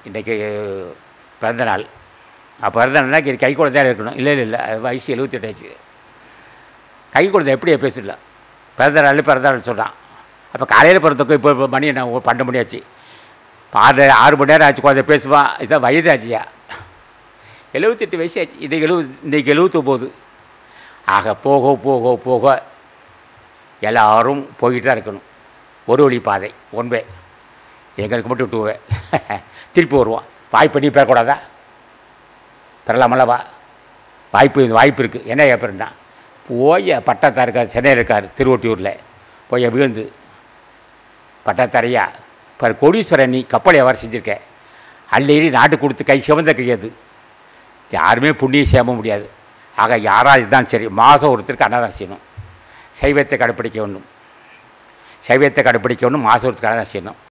இன்றைக்கி பிறந்த நாள் அப்போ பிறந்த நாள்னா கை- கை குழந்தையாக இருக்கணும் இல்லை இல்லை இல்லை அது வயசு எழுபத்தெட்டு ஆச்சு கை குழந்தை எப்படியே பேசிடலாம் பிறந்த நாள் பிறந்த நாள் சொல்கிறான் அப்போ காலையில் பிறந்தக்கும் இப்போ இப்போ மணி என்ன பன்னெண்டு மணி ஆச்சு இப்போ ஆறு ஆறு மணி நேரம் ஆச்சு குழந்தை பேசுவான் இதான் வயது ஆச்சியா எழுபத்தெட்டு வயசு ஆச்சு இன்றைக்கி எழுபது இன்றைக்கி எழுபத்தொம்போது ஆக போக போக போக எல்லாரும் போய்கிட்டு தான் இருக்கணும் ஒரு வழி பாதை ஒன் வே எங்களுக்கு மட்டும் டூ வே திருப்பி வருவோம் வாய்ப்பு நீ பெறக்கூடாதா பெறலாமல்லவா வாய்ப்பு வாய்ப்பு இருக்குது என்ன ஏப்பறா போய் பட்டத்தார் இருக்கார் சென்னையில் இருக்கார் திருவொட்டியூரில் போய் விழுந்து பட்டத்தரையா இப்போ கோடீஸ்வரன் நீ கப்பல் வியாபாரம் செஞ்சுருக்க அள்ளி நாட்டு கொடுத்து கை சிவந்த கையது யாருமே புண்ணியம் சேம முடியாது ஆக யாராக இருந்தாலும் சரி மாதம் ஒருத்தருக்கு அன்னதானம் செய்யணும் சைவத்தை கடைப்பிடிக்க வேண்டும் சைவத்தை கடைப்பிடிக்க வேண்டும் மாதம் ஒருத்தருக்கு அன்னதானம் செய்யணும்